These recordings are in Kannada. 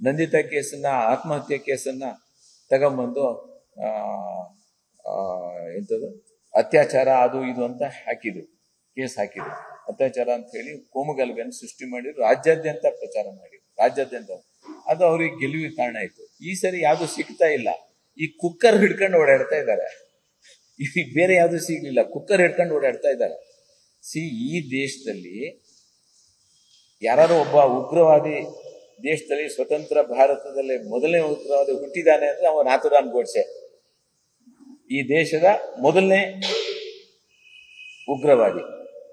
ನಂದಿತಾ ಕೇಸನ್ನ ಆತ್ಮಹತ್ಯೆ ಕೇಸನ್ನ ತಗೊಂಬಂದು ಆ, ಆ, ಎಂಥದ್ದು ಅತ್ಯಾಚಾರ ಅದು ಇದು ಅಂತ ಹಾಕಿದ್ರು ಕೇಸ್ ಹಾಕಿದ್ರು ಅತ್ಯಾಚಾರ ಅಂತ ಹೇಳಿ ಕೋಮುಗಲಭೆಯನ್ನು ಸೃಷ್ಟಿ ಮಾಡಿದ್ರು ರಾಜ್ಯಾದ್ಯಂತ ಪ್ರಚಾರ ಮಾಡಿದ್ರು ರಾಜ್ಯಾದ್ಯಂತ ಅದು ಅವ್ರಿಗೆ ಗೆಲುವಿಗೆ ಕಾರಣ ಆಯ್ತು ಈ ಸರಿ ಯಾವ್ದು ಸಿಗ್ತಾ ಇಲ್ಲ ಈ ಕುಕ್ಕರ್ ಹಿಡ್ಕೊಂಡು ಓಡಾಡ್ತಾ ಇದ್ದಾರೆ ಈಗ ಬೇರೆ ಯಾವ್ದು ಸಿಗ್ಲಿಲ್ಲ ಕುಕ್ಕರ್ ಹಿಡ್ಕೊಂಡು ಓಡಾಡ್ತಾ ಇದ್ದಾರೆ ಸಿ ಈ ದೇಶದಲ್ಲಿ ಯಾರು ಒಬ್ಬ ಉಗ್ರವಾದಿ ದೇಶದಲ್ಲಿ ಸ್ವತಂತ್ರ ಭಾರತದಲ್ಲಿ ಮೊದಲನೇ ಉಗ್ರವಾದಿ ಹುಟ್ಟಿದಾನೆ ಅಂದ್ರೆ ಅವ ನಾಥುರಾಮ್ ಗೋಡ್ಸೆ ಈ ದೇಶದ ಮೊದಲನೇ ಉಗ್ರವಾದಿ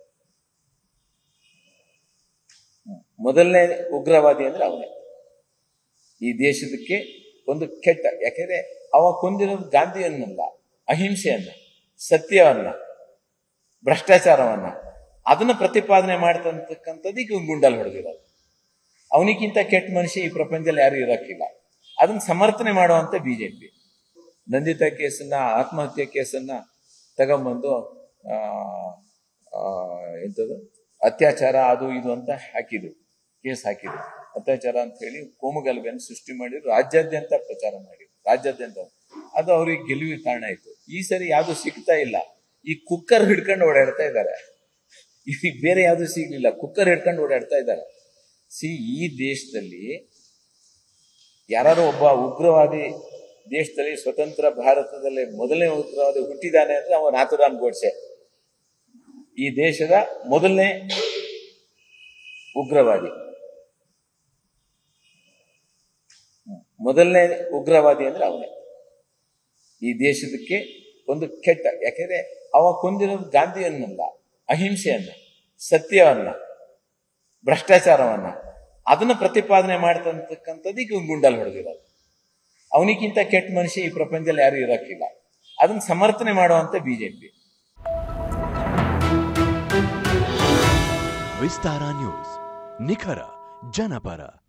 ಮೊದಲನೇ ಉಗ್ರವಾದಿ ಅಂದ್ರೆ ಅವನೇ ಈ ದೇಶದಕ್ಕೆ ಒಂದು ಕೆಟ್ಟ ಯಾಕೆಂದ್ರೆ ಅವ ಕೊಂದಿರೋದು ಗಾಂಧಿಯನ್ನಲ್ಲ ಅಹಿಂಸೆಯನ್ನ ಸತ್ಯವನ್ನ ಭ್ರಷ್ಟಾಚಾರವನ್ನ ಅದನ್ನ ಪ್ರತಿಪಾದನೆ ಮಾಡ್ತಕ್ಕಂಥದ್ದು ಈಗ ಗುಂಡಲ್ ಹೊಡೆದಿರೋದು ಅವನಿಗಿಂತ ಕೆಟ್ಟ ಮನುಷ್ಯ ಈ ಪ್ರಪಂಚದಲ್ಲಿ ಯಾರು ಇರಕ್ಕಿಲ್ಲ ಅದನ್ನ ಸಮರ್ಥನೆ ಮಾಡುವಂತ ಬಿಜೆಪಿ ನಂದಿತಾ ಕೇಸನ್ನ ಆತ್ಮಹತ್ಯೆ ಕೇಸನ್ನ ತಗೊಂಬಂದು ಆ, ಆ, ಎಂಥದ್ದು ಅತ್ಯಾಚಾರ ಅದು ಇದು ಅಂತ ಹಾಕಿದ್ರು ಕೇಸ್ ಹಾಕಿದ್ರು ಅತ್ಯಾಚಾರ ಅಂತ ಹೇಳಿ ಕೋಮುಗಲಭೆಯನ್ನು ಸೃಷ್ಟಿ ಮಾಡಿದ್ರು ರಾಜ್ಯಾದ್ಯಂತ ಪ್ರಚಾರ ಮಾಡಿದ್ರು ರಾಜ್ಯಾದ್ಯಂತ ಅದು ಅವ್ರಿಗೆ ಗೆಲುವಿಗೆ ಕಾರಣ ಆಯ್ತು ಈ ಸರಿ ಯಾವ್ದು ಸಿಗ್ತಾ ಇಲ್ಲ ಈ ಕುಕ್ಕರ್ ಹಿಡ್ಕೊಂಡು ಓಡಾಡ್ತಾ ಇದ್ದಾರೆ ಈಗ ಬೇರೆ ಯಾವ್ದು ಸಿಗ್ಲಿಲ್ಲ ಕುಕ್ಕರ್ ಹಿಡ್ಕೊಂಡು ಓಡಾಡ್ತಾ ಇದ್ದಾರೆ ಸಿ ಈ ದೇಶದಲ್ಲಿ ಯಾರು ಒಬ್ಬ ಉಗ್ರವಾದಿ ದೇಶದಲ್ಲಿ ಸ್ವತಂತ್ರ ಭಾರತದಲ್ಲಿ ಮೊದಲನೇ ಉಗ್ರವಾದಿ ಹುಟ್ಟಿದಾನೆ ಅಂದ್ರೆ ಅವ ನಾಥುರಾಮ್ ಗೋಡ್ಸೆ ಈ ದೇಶದ ಮೊದಲನೇ ಉಗ್ರವಾದಿ ಮೊದಲನೇ ಉಗ್ರವಾದಿ ಅಂದ್ರೆ ಅವನೇ ಈ ದೇಶದಕ್ಕೆ ಒಂದು ಕೆಟ್ಟ ಯಾಕೆಂದ್ರೆ ಅವ ಕೊಂದಿರೋದು ಗಾಂಧಿಯನ್ನಲ್ಲ ಅಹಿಂಸೆಯನ್ನ ಸತ್ಯವನ್ನ ಭ್ರಷ್ಟಾಚಾರವನ್ನ ಅದನ್ನ ಪ್ರತಿಪಾದನೆ ಮಾಡ್ತಕ್ಕಂಥದ್ದು ಈಗ ಗುಂಡಲ್ ಹೊಡೆದಿರೋದು ಅವನಿಗಿಂತ ಕೆಟ್ಟ ಮನುಷ್ಯ ಈ ಪ್ರಪಂಚದಲ್ಲಿ ಯಾರು ಇರಕ್ಕಿಲ್ಲ ಅದನ್ನ ಸಮರ್ಥನೆ ಮಾಡುವಂತ ಬಿಜೆಪಿ ವಿಸ್ತಾರ ನ್ಯೂಸ್ ನಿಖರ ಜನಪರ